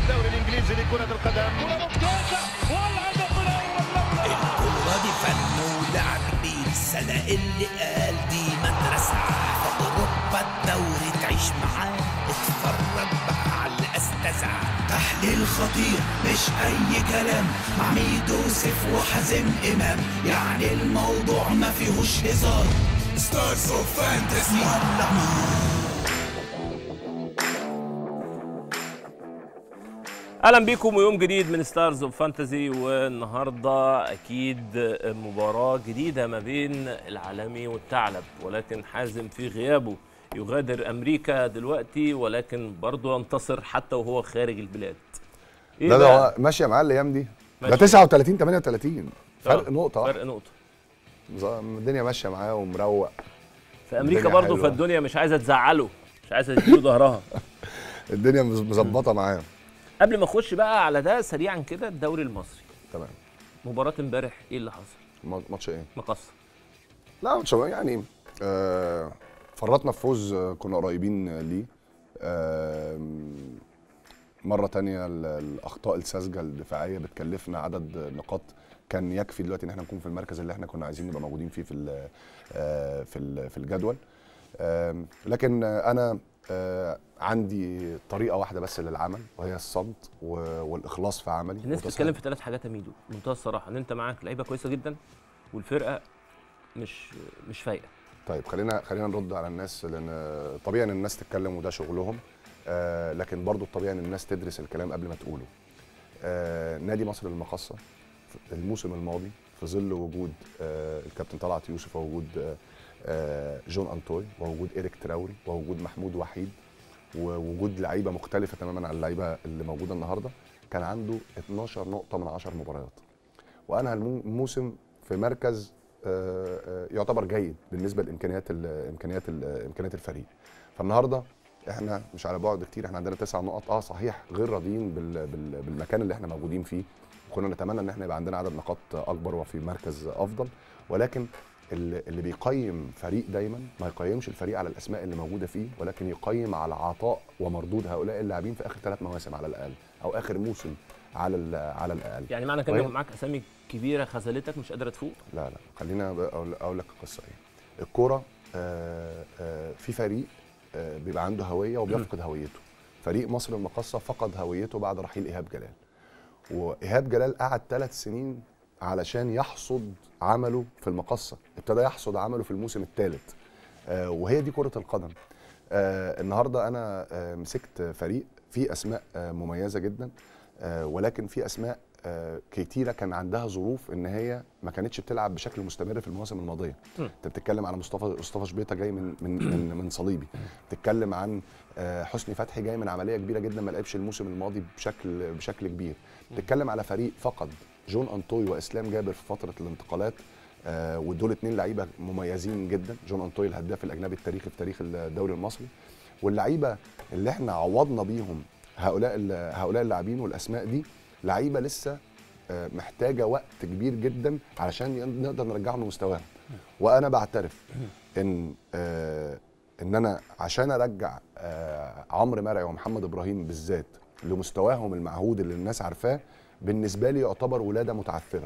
الدوري الانجليزي لكرة القدم الكورة دي فن ولعب بيه السنة اللي قال دي مدرسة في أوروبا الدوري تعيش معاه اتفرج بقى على الأستاذة تحليل خطير مش أي كلام مع ميدو سيف وحازم إمام يعني الموضوع ما فيهوش هزار ستارز اوف فانتسي يلا اهلا بيكم ويوم جديد من ستارز اوف فانتزي والنهارده اكيد مباراه جديده ما بين العالمي والثعلب ولكن حازم في غيابه يغادر امريكا دلوقتي ولكن برضه ينتصر حتى وهو خارج البلاد إيه لا ده بقى؟ هو ماشيه معاه الايام دي ده ماشي. 39 38 فرق آه، نقطه فرق واحدة. نقطه ز- الدنيا ماشيه معاه ومروق في امريكا الدنيا برضه حلوة. فالدنيا مش عايزه تزعله مش عايزه تديله ظهرها الدنيا مز- مظبطه معاه قبل ما اخش بقى على ده سريعا كده الدوري المصري تمام مباراه امبارح ايه اللي حصل ما- ماتش ايه؟ مقصه لا ماتش يعني آه فرطنا في فوز آه، كنا قريبين آه، ليه آم، مرة تانية ال- الأخطاء الساذجة الدفاعية بتكلفنا عدد نقاط كان يكفي دلوقتي إن احنا نكون في المركز اللي احنا كنا عايزين نبقى موجودين فيه في ال- آه، في ال- في الجدول آم، لكن آه، أنا آه، عندي طريقة واحدة بس للعمل وهي الصمت و- والإخلاص في عملي الناس وتسهيل- بتتكلم في ثلاث حاجات يا ميدو بمنتهى الصراحه ان انت معاك لعيبه كويسه جدا والفرقه مش مش فايقه طيب خلينا خلينا نرد على الناس لان طبيعي ان الناس تتكلم وده شغلهم آه لكن برضو الطبيعي ان الناس تدرس الكلام قبل ما تقوله آه نادي مصر للمقصه في الموسم الماضي في ظل وجود آه الكابتن طلعت يوسف ووجود آه آه جون انطوي ووجود ايريك تراوري ووجود محمود وحيد ووجود لعيبه مختلفه تماما عن اللعيبه اللي موجوده النهارده كان عنده 12 نقطه من 10 مباريات وانهى المو- الموسم في مركز آه، آه، يعتبر جيد بالنسبه لامكانيات ال- امكانيات ال- امكانيات الفريق فالنهارده احنا مش على بعد كتير احنا عندنا تسع نقط اه صحيح غير راضيين بال- بال- بالمكان اللي احنا موجودين فيه كنا نتمنى ان احنا يبقى عندنا عدد نقاط اكبر وفي مركز افضل ولكن اللي اللي بيقيم فريق دايما ما يقيمش الفريق على الاسماء اللي موجوده فيه ولكن يقيم على عطاء ومردود هؤلاء اللاعبين في اخر ثلاث مواسم على الاقل او اخر موسم على ال- على الاقل يعني معنى كده وهي- إن معاك اسامي كبيره خذلتك مش قادره تفوق لا لا خلينا بقى اقول اقول لك القصه ايه الكوره آه، آه، في فريق آه، بيبقى عنده هويه وبيفقد هويته فريق مصر المقاصه فقد هويته بعد رحيل ايهاب جلال وايهاب جلال قعد ثلاث سنين علشان يحصد عمله في المقصه ابتدى يحصد عمله في الموسم الثالث آه، وهي دي كره القدم آه، النهارده انا آه، مسكت فريق فيه اسماء آه، مميزه جدا آه، ولكن في اسماء آه، كتيره كان عندها ظروف ان هي ما كانتش بتلعب بشكل مستمر في المواسم الماضيه م. انت بتتكلم على مصطفى مصطفى شبيطه جاي من من من, من صليبي بتتكلم عن آه، حسني فتحي جاي من عمليه كبيره جدا ما لعبش الموسم الماضي بشكل بشكل كبير بتتكلم على فريق فقد جون انطوي واسلام جابر في فتره الانتقالات آه ودول اتنين لعيبه مميزين جدا جون انطوي الهداف الاجنبي التاريخي في تاريخ الدوري المصري واللعيبه اللي احنا عوضنا بيهم هؤلاء ال- هؤلاء اللاعبين والاسماء دي لعيبه لسه آه، محتاجه وقت كبير جدا علشان ين- نقدر نرجعهم لمستواهم وانا بعترف ان آه، ان انا عشان ارجع آه، عمرو مرعي ومحمد ابراهيم بالذات لمستواهم المعهود اللي الناس عارفاه بالنسبه لي يعتبر ولاده متعثره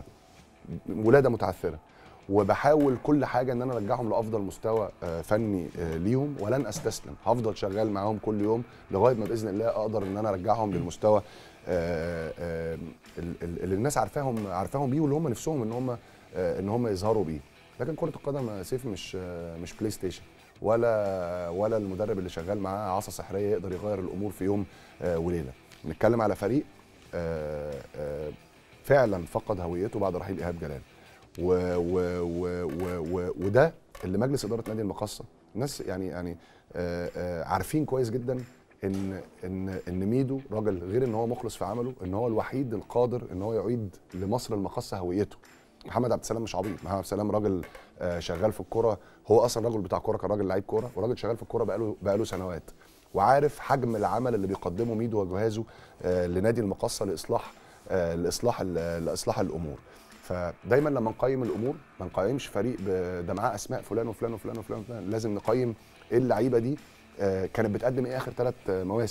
ولاده متعثره وبحاول كل حاجه ان انا ارجعهم لافضل مستوى آه، فني آه، ليهم ولن استسلم هفضل شغال معاهم كل يوم لغايه ما باذن الله اقدر ان انا ارجعهم للمستوى آه، آه، ال- ال- اللي الناس عارفاهم عارفاهم بيه واللي هم نفسهم ان هم آه، ان هم يظهروا بيه لكن كره القدم يا سيف مش آه، مش بلاي ستيشن ولا ولا المدرب اللي شغال معاه عصا سحريه يقدر يغير الامور في يوم آه، وليله بنتكلم على فريق آه، آه، فعلا فقد هويته بعد رحيل ايهاب جلال و و و و و وده اللي مجلس اداره نادي المقصه الناس يعني يعني آه، آه، عارفين كويس جدا ان ان ان ميدو راجل غير ان هو مخلص في عمله ان هو الوحيد القادر ان هو يعيد لمصر المقصه هويته محمد عبد السلام مش عبيط محمد عبد السلام راجل آه، شغال في الكوره هو اصلا راجل بتاع كوره كان راجل لعيب كوره وراجل شغال في الكوره بقاله بقاله سنوات وعارف حجم العمل اللي بيقدمه ميدو وجهازه آه، لنادي المقصه لاصلاح آه، لاصلاح ال- لاصلاح الامور فدايما لما نقيم الامور ما نقيمش فريق ب- ده معاه اسماء فلان وفلان وفلان وفلان, وفلان. لازم نقيم ايه اللعيبه دي آه، كانت بتقدم ايه اخر ثلاث مواسم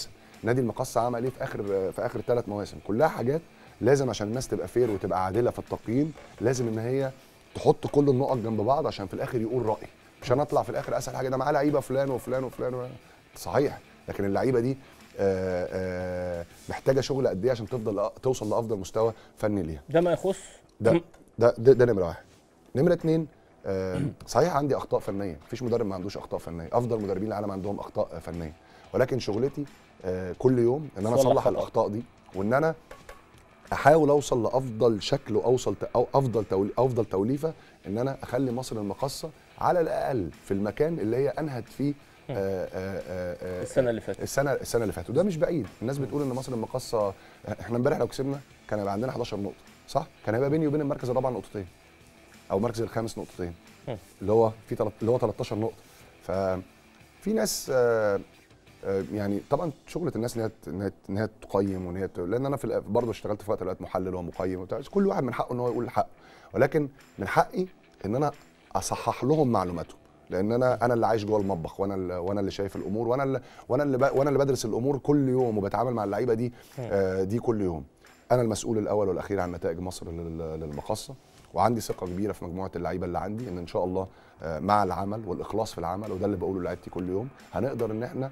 نادي المقصه عمل ايه في اخر في اخر ثلاث مواسم كلها حاجات لازم عشان الناس تبقى فير وتبقى عادله في التقييم لازم ان هي تحط كل النقط جنب بعض عشان في الاخر يقول راي مش انا اطلع في الاخر اسال حاجه ده معاه لعيبه فلان وفلان وفلان و... صحيح لكن اللعيبه دي آه، آه، محتاجه شغل قد ايه عشان تفضل توصل لافضل مستوى فني ليها ده ما يخص ده ده ده, ده نمره واحد نمره اتنين آه، صحيح عندي اخطاء فنيه مفيش مدرب ما عندوش اخطاء فنيه افضل مدربين العالم عندهم اخطاء فنيه ولكن شغلتي آه، كل يوم ان انا تصلح اصلح خطأ. الاخطاء دي وان انا احاول اوصل لافضل شكل واوصل ت- او افضل تولي افضل توليفه ان انا اخلي مصر المقصه على الاقل في المكان اللي هي انهت فيه آه، آه، آه، آه، السنه اللي فاتت السنه السنه اللي فاتت وده مش بعيد الناس بتقول ان مصر المقاصه احنا امبارح لو كسبنا كان هيبقى عندنا 11 نقطه صح كان هيبقى بيني وبين المركز الرابع نقطتين او المركز الخامس نقطتين مم. اللي هو في تلت- اللي هو 13 نقطه ففي ناس آه، آه، يعني طبعا شغله الناس ان هي ت- ان هي ان هي تقيم وان هي ت- لان انا في الأ- برضه اشتغلت في وقت الوقت محلل ومقيم وبتاع كل واحد من حقه ان هو يقول الحق ولكن من حقي ان انا اصحح لهم معلوماتهم لان انا انا اللي عايش جوه المطبخ وانا اللي وانا اللي شايف الامور وانا اللي وانا اللي ب- وانا اللي بدرس الامور كل يوم وبتعامل مع اللعيبه دي آه، دي كل يوم انا المسؤول الاول والاخير عن نتائج مصر لل- للمقصه وعندي ثقه كبيره في مجموعه اللعيبه اللي عندي ان ان شاء الله آه، مع العمل والاخلاص في العمل وده اللي بقوله لعيبتي كل يوم هنقدر ان احنا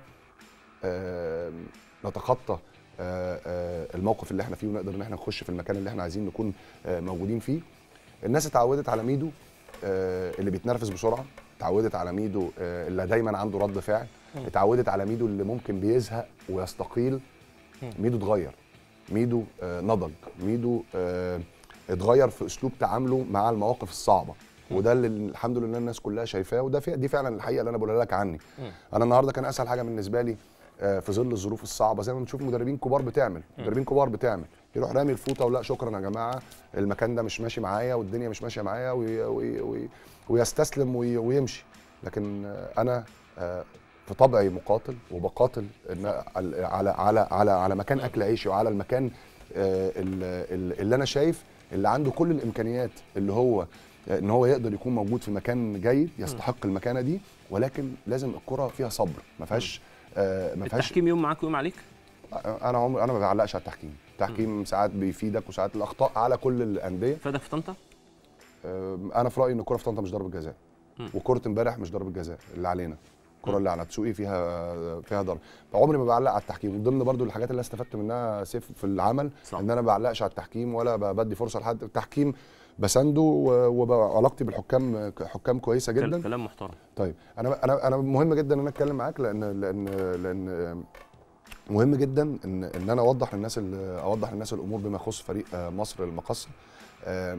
آه، نتخطى آه، آه، الموقف اللي احنا فيه ونقدر ان احنا نخش في المكان اللي احنا عايزين نكون آه، موجودين فيه الناس اتعودت على ميدو آه، اللي بيتنرفز بسرعه اتعودت على ميدو آه، اللي دايما عنده رد فعل اتعودت على ميدو اللي ممكن بيزهق ويستقيل ميدو اتغير ميدو آه، نضج ميدو آه، اتغير في اسلوب تعامله مع المواقف الصعبه وده اللي الحمد لله الناس كلها شايفاه وده في دي فعلا الحقيقه اللي انا بقولها لك عني انا النهارده كان اسهل حاجه بالنسبه لي آه، في ظل الظروف الصعبه زي ما بنشوف مدربين كبار بتعمل مدربين كبار بتعمل يروح رامي الفوطه ولا شكرا يا جماعه المكان ده مش ماشي معايا والدنيا مش ماشيه معايا وي وي وي ويستسلم وي ويمشي لكن آه، انا آه، في طبعي مقاتل وبقاتل إن على على على على مكان اكل عيشي وعلى المكان آه، ال- ال- اللي انا شايف اللي عنده كل الامكانيات اللي هو آه، ان هو يقدر يكون موجود في مكان جيد يستحق المكانه دي ولكن لازم الكره فيها صبر ما فيهاش آه، ما فيهاش التحكيم يوم معاك ويوم عليك انا عمري انا ما بعلقش على التحكيم التحكيم ساعات بيفيدك وساعات الاخطاء على كل الانديه فادك في طنطا آه، انا في رايي ان الكره في طنطا مش ضربه جزاء مم. وكره امبارح مش ضربه جزاء اللي علينا الكره اللي على تسوقي فيها فيها ضرب فعمري ما بعلق على التحكيم من ضمن برضو الحاجات اللي أنا استفدت منها سيف في العمل صح. ان انا ما بعلقش على التحكيم ولا ب- بدي فرصه لحد التحكيم بسنده و- وعلاقتي بالحكام حكام كويسه جدا كلام محترم طيب انا انا انا مهم جدا ان انا اتكلم معاك لان لان لان مهم جدا ان ان انا اوضح للناس ال- اوضح للناس الامور بما يخص فريق آه، مصر المقصه آه،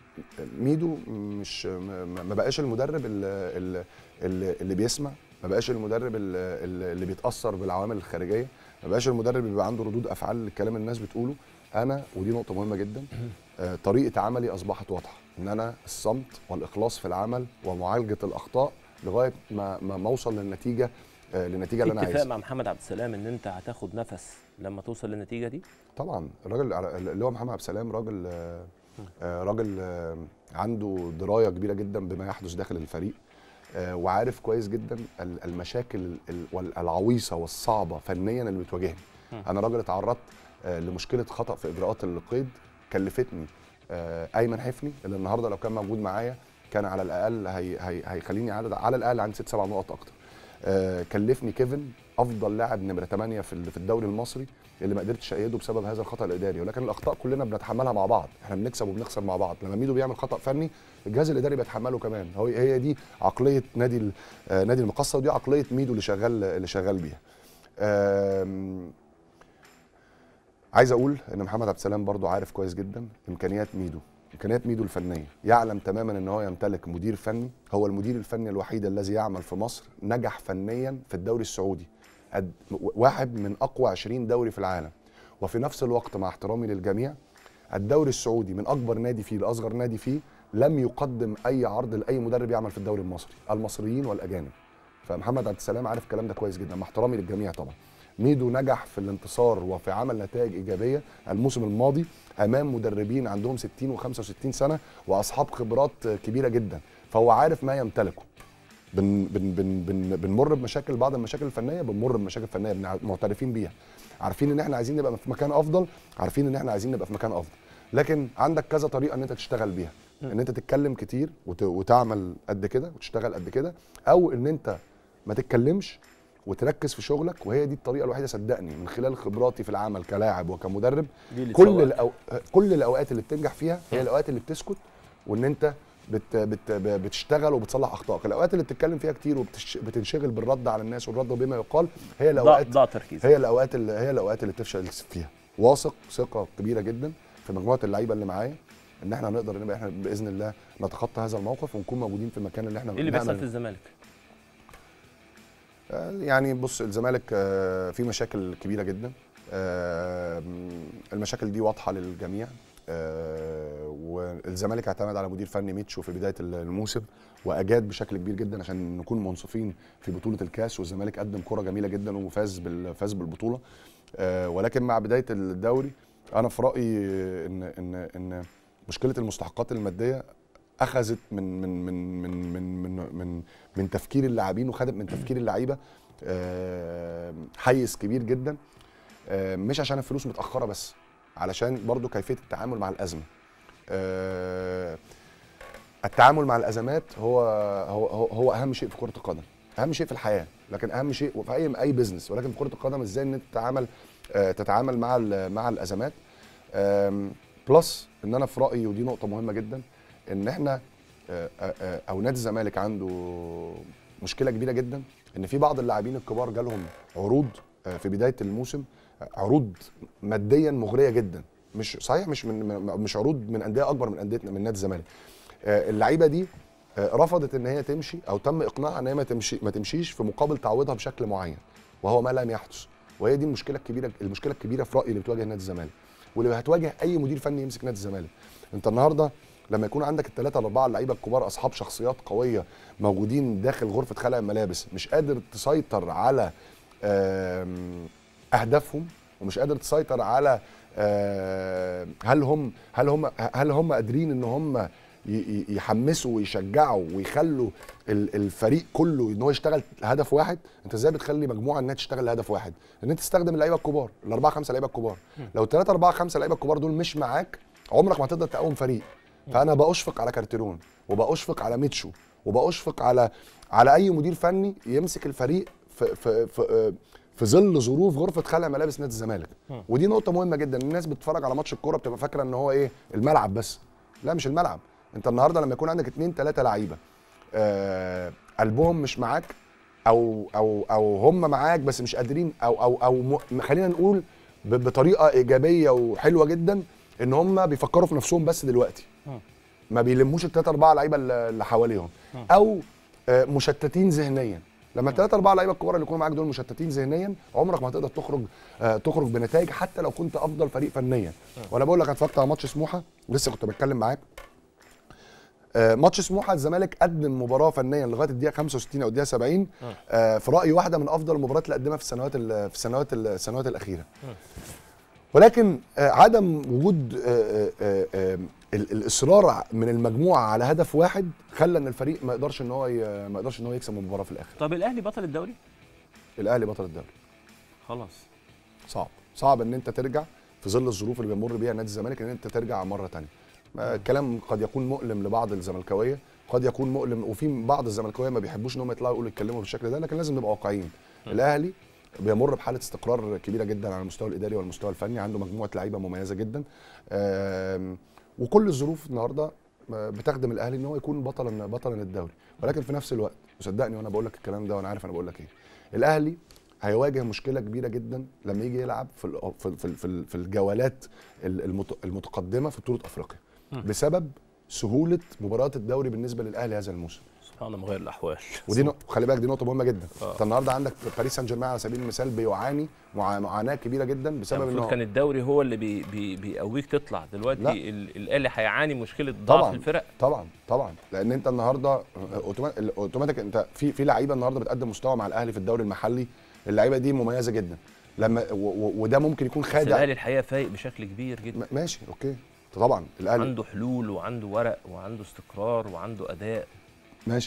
ميدو مش ما ما بقاش المدرب اللي, اللي, اللي بيسمع ما بقاش المدرب اللي, اللي بيتاثر بالعوامل الخارجيه ما بقاش المدرب اللي بيبقى عنده ردود افعال لكلام الناس بتقوله انا ودي نقطه مهمه جدا آه، طريقه عملي اصبحت واضحه ان انا الصمت والاخلاص في العمل ومعالجه الاخطاء لغايه ما ما ما اوصل للنتيجه آه، للنتيجه في اللي انا اتفاق عايزها مع محمد عبد السلام ان انت هتاخد نفس لما توصل للنتيجه دي طبعا الراجل على- اللي هو محمد عبد السلام راجل آه، آه، راجل آه، عنده درايه كبيره جدا بما يحدث داخل الفريق آه، وعارف كويس جدا ال- المشاكل ال- وال- العويصه والصعبه فنيا اللي بتواجهني انا راجل اتعرضت آه، لمشكله خطا في اجراءات القيد كلفتني آه، ايمن حفني اللي النهارده لو كان موجود معايا كان على الاقل هي هي هيخليني عدد على الاقل عندي ست سبع نقط اكتر آه، كلفني كيفن افضل لاعب نمره 8 في ال- في الدوري المصري اللي ما قدرتش ايده بسبب هذا الخطا الاداري ولكن الاخطاء كلنا بنتحملها مع بعض احنا بنكسب وبنخسر مع بعض لما ميدو بيعمل خطا فني الجهاز الاداري بيتحمله كمان هو هي دي عقليه نادي ال- آه، نادي المقصه ودي عقليه ميدو اللي شغال اللي شغال بيها آم، عايز اقول ان محمد عبد السلام برضو عارف كويس جدا امكانيات ميدو امكانيات ميدو الفنيه يعلم تماما ان هو يمتلك مدير فني هو المدير الفني الوحيد الذي يعمل في مصر نجح فنيا في الدوري السعودي قد- واحد من اقوى 20 دوري في العالم وفي نفس الوقت مع احترامي للجميع الدوري السعودي من اكبر نادي فيه لاصغر نادي فيه لم يقدم اي عرض لاي مدرب يعمل في الدوري المصري المصريين والاجانب فمحمد عبد السلام عارف الكلام ده كويس جدا مع احترامي للجميع طبعا ميدو نجح في الانتصار وفي عمل نتائج ايجابيه الموسم الماضي امام مدربين عندهم 60 و65 سنه واصحاب خبرات كبيره جدا فهو عارف ما يمتلكه بن بن بن بن بنمر بمشاكل بعض المشاكل الفنيه بنمر بمشاكل فنيه بنع- معترفين بيها عارفين ان احنا عايزين نبقى في مكان افضل عارفين ان احنا عايزين نبقى في مكان افضل لكن عندك كذا طريقه ان انت تشتغل بيها ان انت تتكلم كتير وت... وتعمل قد كده وتشتغل قد كده او ان انت ما تتكلمش وتركز في شغلك وهي دي الطريقه الوحيده صدقني من خلال خبراتي في العمل كلاعب وكمدرب دي اللي كل تسوقك. الأو... كل الاوقات اللي بتنجح فيها هي الاوقات اللي بتسكت وان انت بت... بت... ب- بتشتغل وبتصلح اخطائك الاوقات اللي بتتكلم فيها كتير وبتنشغل بالرد على الناس والرد بما يقال هي ضاع الاوقات ضاع تركيز هي الاوقات اللي هي الاوقات اللي بتفشل فيها واثق ثقه كبيره جدا في مجموعه اللعيبه اللي معايا ان احنا نقدر نبقى احنا باذن الله نتخطى هذا الموقف ونكون موجودين في المكان اللي احنا ايه اللي بيحصل نعمل- في الزمالك؟ آه، يعني بص الزمالك آه، في مشاكل كبيره جدا آه، المشاكل دي واضحه للجميع آه، والزمالك اعتمد على مدير فني ميتشو في بدايه الموسم واجاد بشكل كبير جدا عشان نكون منصفين في بطوله الكاس والزمالك قدم كره جميله جدا وفاز بال- فاز بالبطوله آه، ولكن مع بدايه الدوري انا في رايي ان ان ان مشكله المستحقات الماديه اخذت من من من من من من من, من تفكير اللاعبين وخدت من تفكير اللعيبه آه، حيز كبير جدا آه، مش عشان الفلوس متاخره بس علشان برضو كيفيه التعامل مع الازمه آه، التعامل مع الازمات هو هو هو, هو اهم شيء في كره القدم اهم شيء في الحياه لكن اهم شيء في اي اي بزنس ولكن في كره القدم ازاي ان انت تتعامل آه، تتعامل مع ال- مع الازمات آم، بلس ان انا في رايي ودي نقطه مهمه جدا ان احنا آه، آه، آه، او نادي الزمالك عنده مشكله كبيره جدا ان في بعض اللاعبين الكبار جالهم عروض آه، في بدايه الموسم آه، عروض ماديا مغريه جدا مش صحيح مش من من- مش عروض من انديه اكبر من انديتنا من نادي الزمالك آه، اللعيبه دي آه، رفضت ان هي تمشي او تم اقناعها ان هي ما تمشي ما تمشيش في مقابل تعويضها بشكل معين وهو ما لم يحدث وهي دي المشكله الكبيره المشكله الكبيره في رايي اللي بتواجه نادي الزمالك واللي هتواجه اي مدير فني يمسك نادي الزمالك انت النهارده لما يكون عندك الثلاثه الاربعه اللعيبه الكبار اصحاب شخصيات قويه موجودين داخل غرفه خلع الملابس مش قادر تسيطر على آم، اهدافهم ومش قادر تسيطر على آه، هل هم هل هم هل هم قادرين ان هم ي- ي- يحمسوا ويشجعوا ويخلوا ال- الفريق كله ان هو يشتغل لهدف واحد انت ازاي بتخلي مجموعه انها تشتغل لهدف واحد ان انت تستخدم اللعيبه الكبار الاربعه خمسه لعيبه الكبار لو الثلاثه اربعه خمسه لعيبه الكبار دول مش معاك عمرك ما هتقدر تقوم فريق فانا باشفق على كارتيرون وباشفق على ميتشو وباشفق على على اي مدير فني يمسك الفريق في في في, في ظل ظروف غرفه خلع ملابس نادي الزمالك ودي نقطه مهمه جدا الناس بتتفرج على ماتش الكوره بتبقى فاكره ان هو ايه الملعب بس لا مش الملعب انت النهارده لما يكون عندك اتنين تلاته لعيبه آه قلبهم مش معاك او او او هم معاك بس مش قادرين او او او م- خلينا نقول ب- بطريقه ايجابيه وحلوه جدا ان هم بيفكروا في نفسهم بس دلوقتي ما بيلموش الثلاثه اربعه لعيبه اللي اللي حواليهم او آه، مشتتين ذهنيا لما الثلاثه اربعه لعيبه الكبار اللي يكونوا معاك دول مشتتين ذهنيا عمرك ما هتقدر تخرج آه، تخرج بنتائج حتى لو كنت افضل فريق فنيا وانا بقول لك انا اتفرجت على ماتش سموحه ولسه كنت بتكلم معاك آه، ماتش سموحه الزمالك قدم مباراه فنيا لغايه الدقيقه 65 او الدقيقه 70 آه، في رايي واحده من افضل المباريات اللي قدمها في السنوات ال- في السنوات ال- السنوات الاخيره ولكن آه، عدم وجود آه، آه، آه، آه، ال- الاصرار من المجموعه على هدف واحد خلى ان الفريق ما يقدرش ان هو ي- ما يقدرش ان هو يكسب المباراه في الاخر طب الاهلي بطل الدوري؟ الاهلي بطل الدوري خلاص صعب صعب ان انت ترجع في ظل الظروف اللي بيمر بيها نادي الزمالك ان انت ترجع مره تانية ما الكلام قد يكون مؤلم لبعض الزملكاويه قد يكون مؤلم وفي بعض الزملكاويه ما بيحبوش ان هم يطلعوا يقولوا يتكلموا بالشكل ده لكن لازم نبقى واقعيين الاهلي بيمر بحاله استقرار كبيره جدا على المستوى الاداري والمستوى الفني عنده مجموعه لعيبه مميزه جدا آم، وكل الظروف النهارده آه، بتخدم الاهلي ان هو يكون بطلا بطلا الدوري ولكن في نفس الوقت وصدقني وانا بقول لك الكلام ده وانا عارف انا بقول لك ايه الاهلي هيواجه مشكله كبيره جدا لما يجي يلعب في ال- في في في- في الجولات المت- المتقدمه في بطوله افريقيا بسبب سهوله مباريات الدوري بالنسبه للاهلي هذا الموسم سبحان الله مغير الاحوال ودي نق... خلي بالك دي نقطه مهمه جدا آه. انت النهارده عندك باريس سان جيرمان على سبيل المثال بيعاني مع... معاناه كبيره جدا بسبب المفروض انه كان الدوري هو اللي بي بي بيقويك تطلع دلوقتي لا. ال- الاهلي هيعاني مشكله ضعف طبعا الفرق طبعا طبعا لان انت النهارده أوتوما- اوتوماتيك انت في في لعيبه النهارده بتقدم مستوى مع الاهلي في الدوري المحلي اللعيبه دي مميزه جدا لما و... و... وده ممكن يكون بس خادع الاهلي الحقيقه فايق بشكل كبير جدا م- ماشي اوكي طبعا الاهلي عنده حلول وعنده ورق وعنده استقرار وعنده اداء ماشي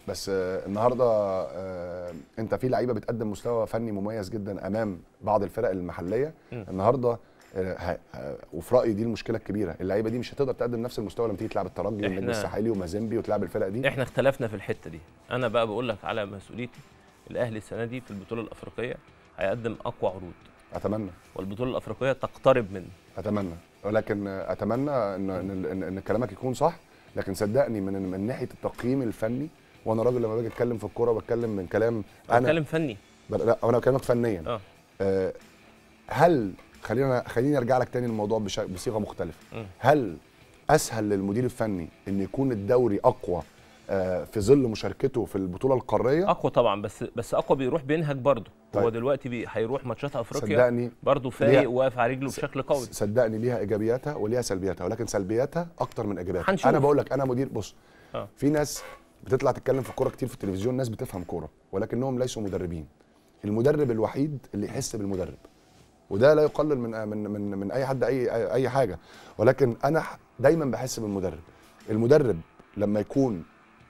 بس آه، النهارده آه، انت في لعيبه بتقدم مستوى فني مميز جدا امام بعض الفرق المحليه مم. النهارده آه، ه- ه- وفي رايي دي المشكله الكبيره اللعيبه دي مش هتقدر تقدم نفس المستوى لما تيجي تلعب الترجي إحنا- والنجم الساحلي ومازيمبي وتلعب الفرق دي احنا اختلفنا في الحته دي انا بقى بقول لك على مسؤوليتي الاهلي السنه دي في البطوله الافريقيه هيقدم اقوى عروض اتمنى والبطوله الافريقيه تقترب منه اتمنى ولكن اتمنى ان ان, إن, إن كلامك يكون صح لكن صدقني من من ناحيه التقييم الفني وانا راجل لما باجي اتكلم في الكوره بتكلم من كلام انا انا بتكلم فني ب- لا انا بكلمك فنيا اه آه، هل خلينا خليني ارجع لك تاني الموضوع بش- بصيغه مختلفه مم. هل اسهل للمدير الفني ان يكون الدوري اقوى آه، في ظل مشاركته في البطوله القاريه اقوى طبعا بس بس اقوى بيروح بينهج برضه هو طيب. دلوقتي بي هيروح ماتشات افريقيا صدقني برضه ليها- فايق وواقف على رجله بشكل قوي صدقني ليها ايجابياتها وليها سلبياتها ولكن سلبياتها اكتر من ايجابياتها هنشوف. انا بقول لك انا مدير بص آه. في ناس بتطلع تتكلم في الكوره كتير في التلفزيون ناس بتفهم كوره ولكنهم ليسوا مدربين المدرب الوحيد اللي يحس بالمدرب وده لا يقلل من من من, من اي حد اي اي أي حاجه ولكن انا ح- دايما بحس بالمدرب المدرب لما يكون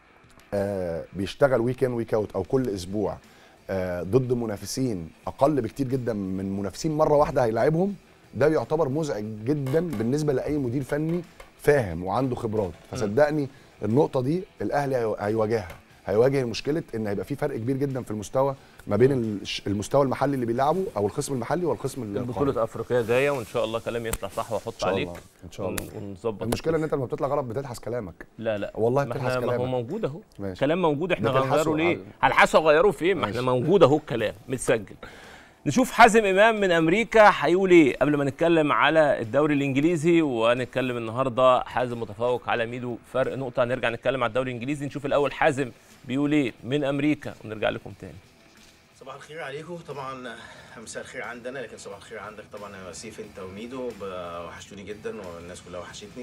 آه بيشتغل ويك ان ويك اوت او كل اسبوع آه ضد منافسين اقل بكتير جدا من منافسين مره واحده هيلاعبهم ده بيعتبر مزعج جدا بالنسبه لاي مدير فني فاهم وعنده خبرات فصدقني النقطه دي الاهلي هيو- هيواجهها هيواجه مشكله ان هيبقى في فرق كبير جدا في المستوى ما بين الش- المستوى المحلي اللي بيلعبه او الخصم المحلي والخصم القاري. البطوله افريقيا جايه وان شاء الله كلام يطلع صح واحط شاء عليك الله، إن شاء ون- الله. ونظبط المشكله ان انت لما بتطلع غلط بتلحس كلامك لا لا والله ما بتلحس احنا ما هو كلامك. موجود اهو ماشي. كلام موجود احنا بتلحسه هنغيره ليه على- هنحاسه غيره فين ما احنا موجود اهو الكلام متسجل نشوف حازم امام من امريكا هيقول ايه قبل ما نتكلم على الدوري الانجليزي ونتكلم النهارده حازم متفوق على ميدو فرق نقطه هنرجع نتكلم على الدوري الانجليزي نشوف الاول حازم بيقول ايه من امريكا ونرجع لكم تاني صباح الخير عليكم طبعا مساء الخير عندنا لكن صباح الخير عندك طبعا يا وسيف انت وميدو ب- وحشتوني جدا والناس كلها وحشتني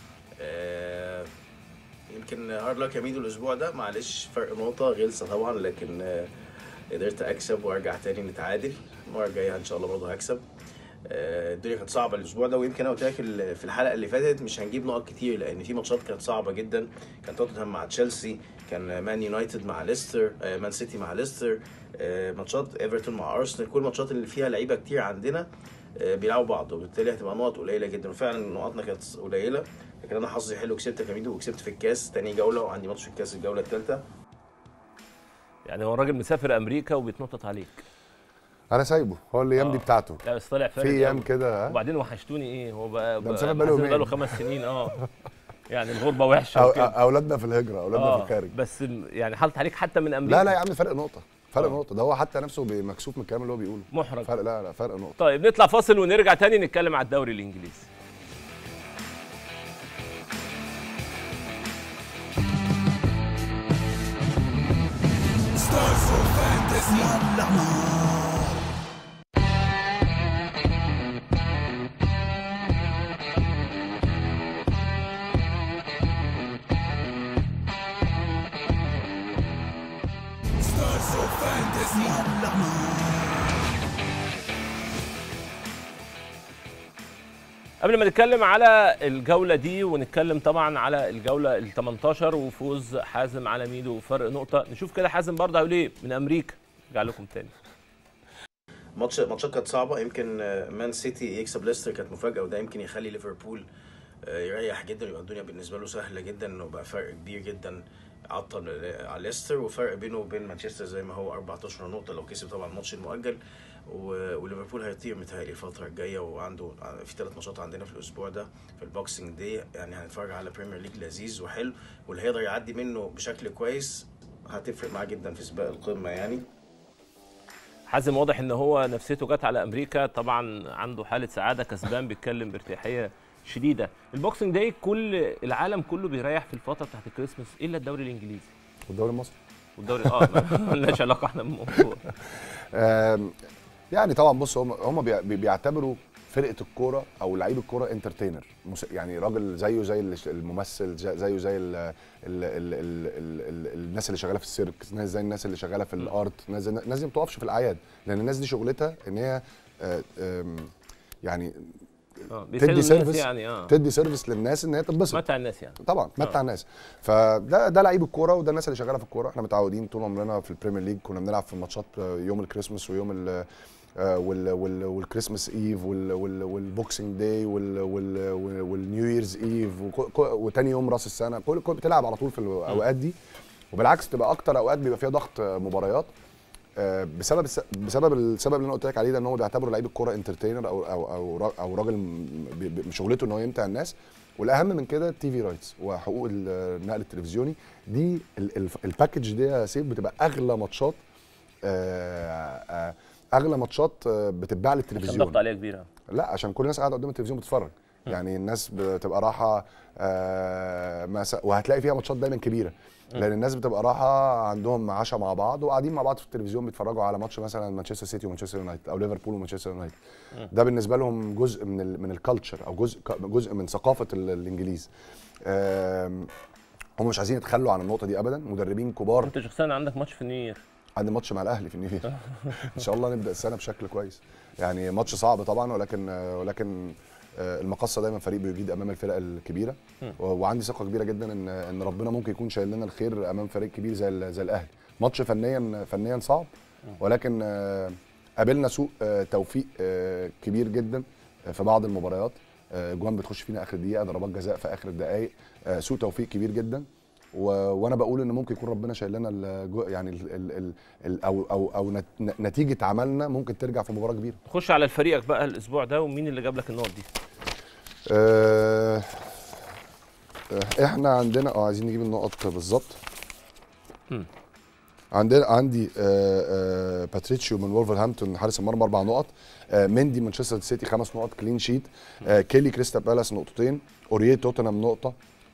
آه، يمكن هارد لك يا ميدو الاسبوع ده معلش فرق نقطه غلسه طبعا لكن آه، قدرت اكسب وارجع تاني نتعادل المره الجايه ان شاء الله برضه هكسب آه، الدنيا كانت صعبه الاسبوع ده ويمكن انا قلت لك ال- في الحلقه اللي فاتت مش هنجيب نقط كتير لان في ماتشات كانت صعبه جدا كان توتنهام مع تشيلسي كان مان يونايتد مع ليستر آه، مان سيتي مع ليستر آه، ماتشات ايفرتون مع ارسنال كل الماتشات اللي فيها لعيبه كتير عندنا آه، بيلعبوا بعض وبالتالي هتبقى نقط قليله جدا وفعلا نقطنا كانت قليله لكن انا حظي حلو كسبت يا كميدو وكسبت في الكاس تاني جوله وعندي ماتش في الكاس الجوله الثالثه يعني هو الراجل مسافر امريكا وبيتنطط عليك انا سايبه هو الايام دي آه. بتاعته لا بس طالع في فارق ايام أوي. كده ها؟ وبعدين وحشتوني ايه هو بقى ده مسافر بقاله حازم يومين. بقاله خمس سنين اه يعني الغربه وحشه أو وكده. اولادنا في الهجره اولادنا في اه الخارج بس م- يعني حاطط عليك حتى من امريكا لا لا يا عم فرق نقطه فرق آه. نقطه ده هو حتى نفسه بي- مكسوف من الكلام اللي هو بيقوله محرج فرق لا لا فرق نقطه طيب نطلع فاصل ونرجع تاني نتكلم على الدوري الانجليزي قبل ما نتكلم على الجولة دي ونتكلم طبعا على الجولة ال 18 وفوز حازم على ميدو وفرق نقطة نشوف كده حازم برضه هيقول ايه من امريكا ارجع لكم تاني ماتش ماتشات كانت صعبه يمكن آه، مان سيتي يكسب ليستر كانت مفاجاه وده يمكن يخلي ليفربول آه، يريح جدا يبقى الدنيا بالنسبه له سهله جدا انه بقى فرق كبير جدا عطل آه، على ليستر وفرق بينه وبين مانشستر زي ما هو 14 نقطه لو كسب طبعا الماتش المؤجل و- وليفربول هيطير متهيألي الفتره الجايه وعنده في ثلاث ماتشات عندنا في الاسبوع ده في البوكسنج دي يعني هنتفرج على بريمير ليج لذيذ وحلو واللي هيقدر يعدي منه بشكل كويس هتفرق معاه جدا في سباق القمه يعني حازم واضح ان هو نفسيته جت على امريكا طبعا عنده حالة سعادة كسبان بيتكلم بارتياحية شديدة البوكسنج داي كل العالم كله بيريح في الفترة بتاعت الكريسماس الا الدوري الانجليزي والدوري المصري والدوري اه ما لناش علاقة احنا بالموضوع آم، يعني طبعا بص هم هم بي- بي- بيعتبروا فرقه الكوره او لعيب الكوره انترتينر يعني راجل زيه زي الش- الممثل زي- زيه زي ال ال ال ال ال ال الناس اللي شغاله في السيرك ناس زي الناس اللي شغاله في الارت ناس زي الناس دي ما بتقفش في الاعياد لان الناس دي شغلتها ان هي آه، آم، يعني اه بيساعدوا تدي الناس سيرفيس يعني اه تدي سيرفيس للناس ان هي تتبسط متع الناس يعني طبعا متع الناس فده ده لعيب الكوره وده الناس اللي شغاله في الكوره احنا متعودين طول عمرنا في البريمير ليج كنا بنلعب في ماتشات يوم الكريسماس ويوم ال آه، وال وال والكريسماس ايف وال وال والبوكسنج داي وال وال وال- والنيو ييرز ايف وكو- كو- وتاني يوم راس السنه كل كل بتلعب على طول في الاوقات دي وبالعكس تبقى اكتر اوقات بيبقى فيها ضغط آه، مباريات آه، بسبب الس- بسبب السبب اللي انا قلت لك عليه ده ان هو بيعتبروا لعيب الكوره انترتينر او او او را- او راجل م- بي- بي- شغلته ان هو يمتع الناس والاهم من كده التي في رايتس وحقوق ال- النقل التلفزيوني دي ال- ال- الباكج دي يا سيف بتبقى اغلى ماتشات آه، آه، اغلى ماتشات آه، بتتباع عشان للتلفزيون ضغط عليها كبيره لا عشان كل الناس قاعده قدام التلفزيون بتتفرج يعني الناس بتبقى رايحه آه مس- وهتلاقي فيها ماتشات دايما كبيره لان الناس بتبقى رايحه عندهم عشاء مع بعض وقاعدين مع بعض في التلفزيون بيتفرجوا على ماتش مثلا مانشستر سيتي ومانشستر يونايتد او ليفربول ومانشستر يونايتد ده بالنسبه لهم جزء من ال من الكالتشر او جزء جزء من ثقافه ال- الانجليز آم، هم مش عايزين يتخلوا عن النقطه دي ابدا مدربين كبار انت شخصيا عندك ماتش في النير عندي ماتش مع الاهلي في النيوير ان شاء الله نبدا السنه بشكل كويس يعني ماتش صعب طبعا ولكن ولكن آه، المقصه دايما فريق بيجيد امام الفرق الكبيره و- وعندي ثقه كبيره جدا ان ان ربنا ممكن يكون شايل لنا الخير امام فريق كبير زي ال- زي الاهلي ماتش فنيا فنيا صعب ولكن آه، قابلنا سوء آه، توفيق آه، كبير جدا آه، في بعض المباريات آه، جوان بتخش فينا اخر دقيقه ضربات جزاء في اخر الدقائق آه، سوء توفيق كبير جدا و... وانا بقول ان ممكن يكون ربنا شايل لنا الجو... يعني ال... ال... ال... ال... او او او نت... نتيجه عملنا ممكن ترجع في مباراه كبيره خش على فريقك بقى الاسبوع ده ومين اللي جاب لك النقط دي آه... آه، احنا عندنا اه عايزين نجيب النقط بالظبط مم. عندنا عندي آه آه باتريتشيو من وولفرهامبتون حارس المرمى اربع نقط آه مندي مانشستر سيتي خمس نقط كلين شيت آه كيلي كريستال بالاس نقطتين اوريه توتنهام نقطه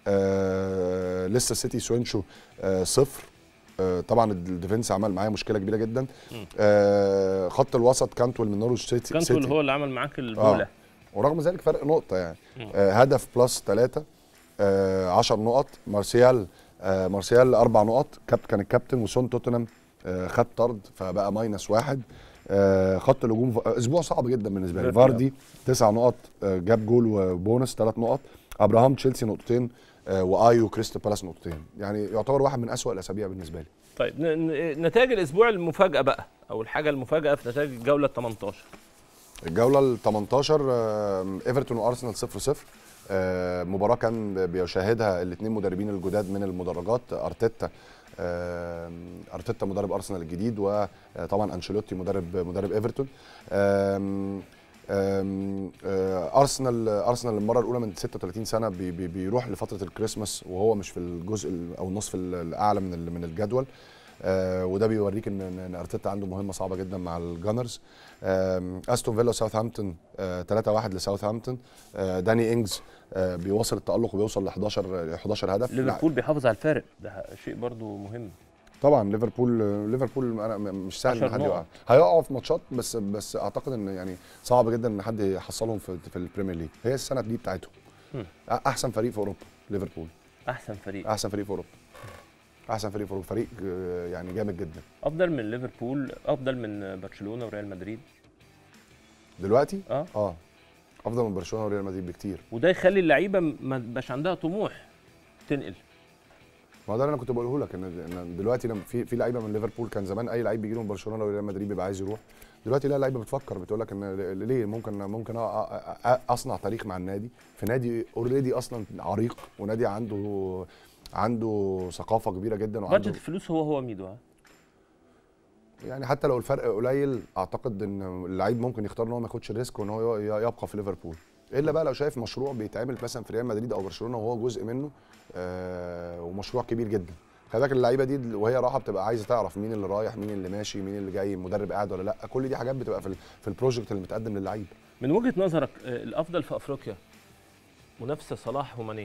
آه لسه سيتي سوينشو آه صفر آه طبعا الديفنس عمل معايا مشكله كبيره جدا آه خط الوسط كانتول من نورويتش سيتي كانتول سيتي. هو اللي عمل معاك البوله ورغم ذلك فرق نقطة يعني آه هدف بلس ثلاثة آه 10 نقط مارسيال آه مارسيال أربع نقط كاب كان الكابتن وسون توتنهام آه خد طرد فبقى ماينس واحد آه خط الهجوم ف- آه، اسبوع صعب جدا بالنسبه لي فيرتي، فاردي تسع نقط آه جاب جول وبونس ثلاث نقط ابراهام تشيلسي نقطتين آه وايو كريستال بالاس نقطتين يعني يعتبر واحد من أسوأ الاسابيع بالنسبه لي طيب ن- ن- نتائج الاسبوع المفاجاه بقى او الحاجه المفاجاه في نتائج الجوله ال 18 الجوله ال 18 آه، ايفرتون وارسنال 0 0 آه، مباراه كان بيشاهدها الاثنين مدربين الجداد من المدرجات ارتيتا آه، ارتيتا مدرب ارسنال الجديد وطبعا انشيلوتي مدرب مدرب ايفرتون آم، آم، آه، ارسنال ارسنال المره الاولى من 36 سنه بي بي بيروح لفتره الكريسماس وهو مش في الجزء ال- او النصف ال- الاعلى من ال- من الجدول آه، وده بيوريك ان ان إن ارتيتا عنده مهمه صعبه جدا مع الجانرز آم، استون فيلا وساوثهامبتون 3 1 لساوثهامبتون آه، داني انجز آه، بيواصل التالق وبيوصل ل 11 11 هدف ليفربول بيحافظ على الفارق ده شيء برضو مهم طبعا ليفربول ليفربول انا م- مش سهل ان 10 حد نقط. يقع هيقعوا في ماتشات بس بس اعتقد ان يعني صعب جدا ان حد يحصلهم في في البريمير ليج هي السنه دي بتاعتهم مم. أ- احسن فريق في اوروبا ليفربول احسن فريق احسن فريق في اوروبا احسن فريق في اوروبا فريق آه، يعني جامد جدا افضل من ليفربول افضل من برشلونه وريال مدريد دلوقتي اه اه افضل من برشلونه وريال مدريد بكتير وده يخلي اللعيبه ما تبقاش عندها طموح تنقل ما هو ده اللي انا كنت بقوله لك ان ان دلوقتي لما في في لعيبه من ليفربول كان زمان اي لعيب بيجي له من برشلونه وريال مدريد بيبقى عايز يروح دلوقتي لا لعيبه بتفكر بتقول لك ان ل- ليه ممكن ممكن أ- أ- أ- اصنع تاريخ مع النادي في نادي اوريدي اصلا عريق ونادي عنده عنده ثقافه كبيره جدا بادجت وعنده الفلوس هو هو ميدو ها يعني حتى لو الفرق قليل اعتقد ان اللعيب ممكن يختار ان هو ما ياخدش الريسك وان هو ي- يبقى في ليفربول الا بقى لو شايف مشروع بيتعمل مثلا في ريال مدريد او برشلونه وهو جزء منه آه ومشروع كبير جدا خلي بالك اللعيبه دي وهي رايحه بتبقى عايزه تعرف مين اللي رايح مين اللي ماشي مين اللي جاي المدرب قاعد ولا لا كل دي حاجات بتبقى في ال- في البروجكت اللي متقدم للعيب من وجهه نظرك آه، الافضل في افريقيا منافسه صلاح وماني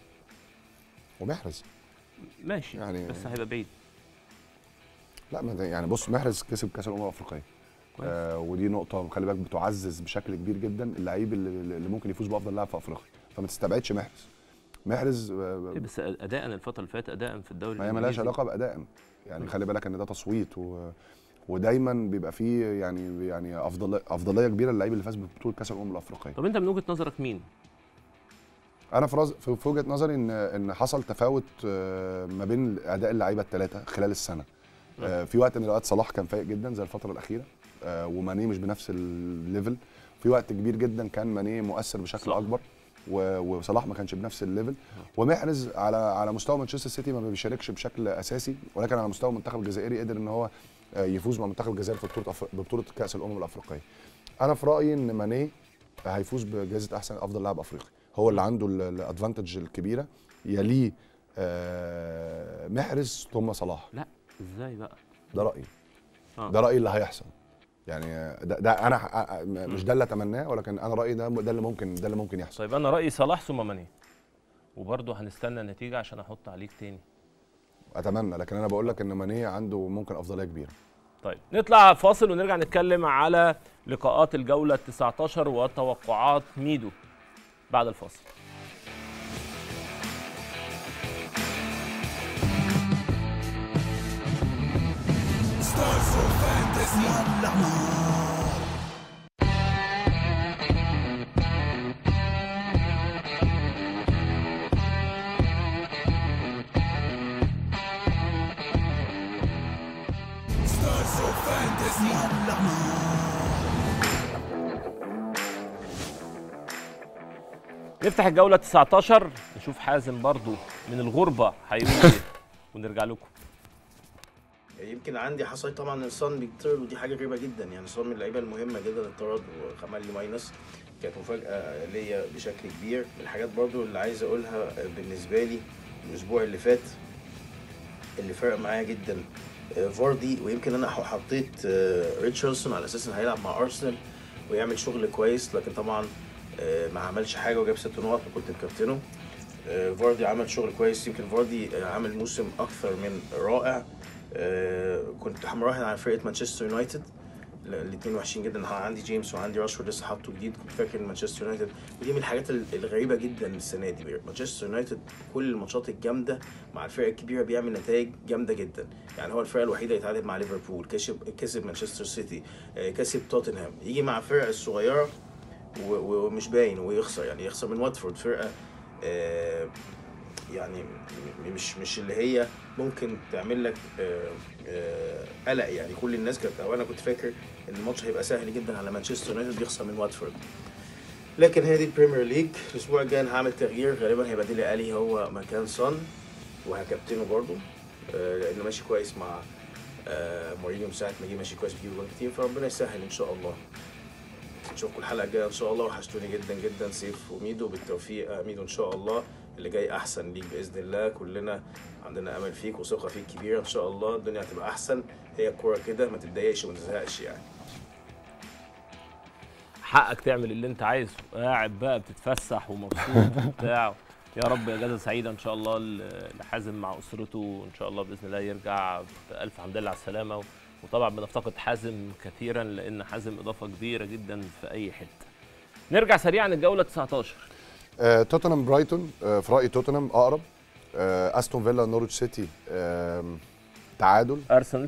ومحرز ماشي يعني- بس هيبقى بعيد لا ما ده- يعني بص محرز كسب كاس الامم الافريقيه كويس. آه ودي نقطه خلي بالك بتعزز بشكل كبير جدا اللعيب اللي, اللي ممكن يفوز بافضل لاعب في افريقيا فما تستبعدش محرز محرز آه، إيه بس اداء الفتره اللي فاتت اداء في الدوري ما هي ملهاش الإنجليزي. علاقه باداء يعني خلي بالك ان ده تصويت و... ودايما بيبقى فيه يعني يعني افضليه افضليه كبيره للعيب اللي فاز ببطوله كاس الامم الافريقيه طب انت من وجهه نظرك مين انا في راز- في في وجهه نظري ان ان حصل تفاوت آه، ما بين اداء اللعيبه الثلاثه خلال السنه آه، في وقت من الاوقات صلاح كان فايق جدا زي الفتره الاخيره آه، وماني مش بنفس الليفل في وقت كبير جدا كان ماني مؤثر بشكل صح. اكبر و- وصلاح ما كانش بنفس الليفل ومحرز على على مستوى مانشستر سيتي ما بيشاركش بشكل اساسي ولكن على مستوى المنتخب الجزائري قدر ان هو آه، يفوز مع المنتخب الجزائري في بطوله أف- ببطوله كاس الامم الافريقيه انا في رايي ان ماني هيفوز بجائزه احسن افضل لاعب افريقي هو اللي عنده الادفانتج الكبيره يليه آه، محرز ثم صلاح لا ازاي بقى ده رايي آه. ده رايي اللي هيحصل يعني ده, ده انا ح- مش ده اللي اتمناه ولكن انا رايي ده ده اللي ممكن ده اللي ممكن يحصل طيب انا رايي صلاح ثم ماني وبرضه هنستنى النتيجه عشان احط عليك تاني اتمنى لكن انا بقول لك ان ماني عنده ممكن افضليه كبيره طيب نطلع فاصل ونرجع نتكلم على لقاءات الجوله 19 وتوقعات ميدو بعد الفاصل نفتح الجوله 19 نشوف حازم برضو من الغربه هيقول ايه ونرجع لكم يمكن عندي حصل طبعا الصن بيطرد ودي حاجه غريبه جدا يعني صن من اللعيبه المهمه جدا اتطرد وعمل لي ماينس كانت مفاجاه ليا بشكل كبير من الحاجات برضو اللي عايز اقولها بالنسبه لي الاسبوع اللي فات اللي فرق معايا جدا آه، فاردي ويمكن انا حطيت آه، ريتشاردسون على اساس انه هيلعب مع ارسنال ويعمل شغل كويس لكن طبعا آه، ما عملش حاجه وجاب ست نقط وكنت مكابتنه آه، فاردي عمل شغل كويس يمكن فاردي آه، عامل موسم اكثر من رائع آه، كنت مراهن على فرقه مانشستر يونايتد الاثنين وحشين جدا أنا عندي جيمس وعندي راشفورد لسه حاطه جديد كنت فاكر ان مانشستر يونايتد ودي من الحاجات ال- الغريبه جدا السنه دي مانشستر يونايتد كل الماتشات الجامده مع الفرق الكبيره بيعمل نتائج جامده جدا يعني هو الفرقه الوحيده اللي اتعادل مع ليفربول كسب كسب مانشستر سيتي آه، كسب توتنهام يجي مع الفرق الصغيره و- و- ومش باين ويخسر يعني يخسر من واتفورد فرقه آه، يعني م- مش مش اللي هي ممكن تعمل لك آه، آه، قلق يعني كل الناس كانت او انا كنت فاكر ان الماتش هيبقى سهل جدا على مانشستر يونايتد يخسر من واتفورد لكن هي دي البريمير ليج الاسبوع الجاي انا هعمل تغيير غالبا هيبقى ديلي الي هو مكان صن وهكابتنه برضه آه، لانه ماشي كويس مع آه، مورينيو من ساعه ما جه ماشي كويس بيجيب جوان كتير فربنا يسهل ان شاء الله نشوفكم الحلقه الجايه ان شاء الله وحشتوني جدا جدا سيف وميدو بالتوفيق آه، ميدو ان شاء الله اللي جاي احسن ليك باذن الله كلنا عندنا امل فيك وثقه فيك كبيره ان شاء الله الدنيا هتبقى احسن هي الكوره كده ما تتضايقش وما تزهقش يعني حقك تعمل اللي انت عايزه قاعد بقى بتتفسح ومبسوط وبتاع يا رب اجازه سعيده ان شاء الله ل- لحازم مع اسرته وان شاء الله باذن الله يرجع بالف حمد لله على السلامه وطبعا بنفتقد حازم كثيرا لان حازم اضافه كبيره جدا في اي حته نرجع سريعا الجوله 19 آه، توتنهام برايتون آه، في رايي توتنهام اقرب آه، استون فيلا نورويتش سيتي آم، تعادل ارسنال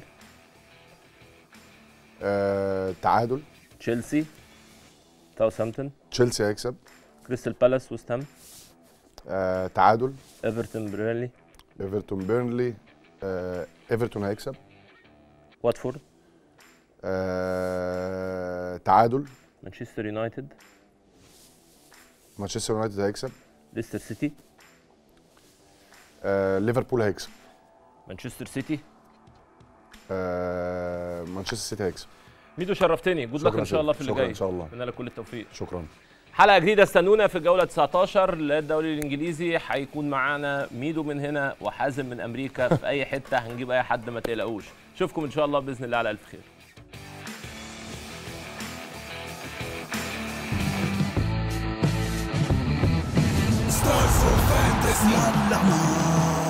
آه، تعادل تشيلسي ساوثهامبتون تشيلسي هيكسب كريستال بالاس ويست هام آه، تعادل ايفرتون برينلي ايفرتون بيرنلي آه، ايفرتون هيكسب واتفورد آه، تعادل مانشستر يونايتد مانشستر يونايتد هيكسب ليستر سيتي آه، ليفربول هيكسب مانشستر سيتي آه، مانشستر سيتي هيكسب ميدو شرفتني جود لك شكراً ان شاء الله في اللي شكراً جاي إن شاء الله. اتمنى لك كل التوفيق شكرا حلقه جديده استنونا في الجوله 19 للدوري الانجليزي هيكون معانا ميدو من هنا وحازم من امريكا في اي حته هنجيب اي حد ما تقلقوش اشوفكم ان شاء الله باذن الله على الف خير Stars for fantasy.